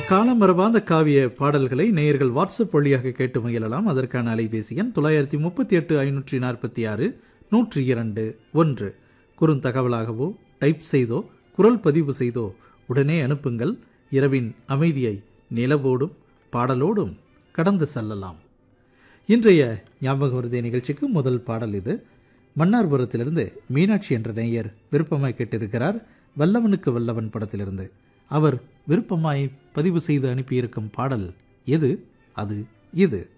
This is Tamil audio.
காலமரபாந்த காவிய பாடல்களை நேயர்கள் வாட்ஸ்அப் வழியாக கேட்டு மகிழலாம் அதற்கான அலைபேசி எண் தொள்ளாயிரத்தி முப்பத்தி எட்டு ஐநூற்றி நாற்பத்தி ஆறு நூற்றி இரண்டு ஒன்று குறுந்தகவலாகவோ டைப் செய்தோ குரல் பதிவு செய்தோ உடனே அனுப்புங்கள் இரவின் அமைதியை நிலவோடும் பாடலோடும் கடந்து செல்லலாம் இன்றைய ஞாபக வருதே நிகழ்ச்சிக்கு முதல் பாடல் இது மன்னார்புரத்திலிருந்து மீனாட்சி என்ற நேயர் விருப்பமாய் கேட்டிருக்கிறார் வல்லவனுக்கு வல்லவன் படத்திலிருந்து அவர் விருப்பமாய் பதிவு செய்து அனுப்பியிருக்கும் பாடல் எது அது இது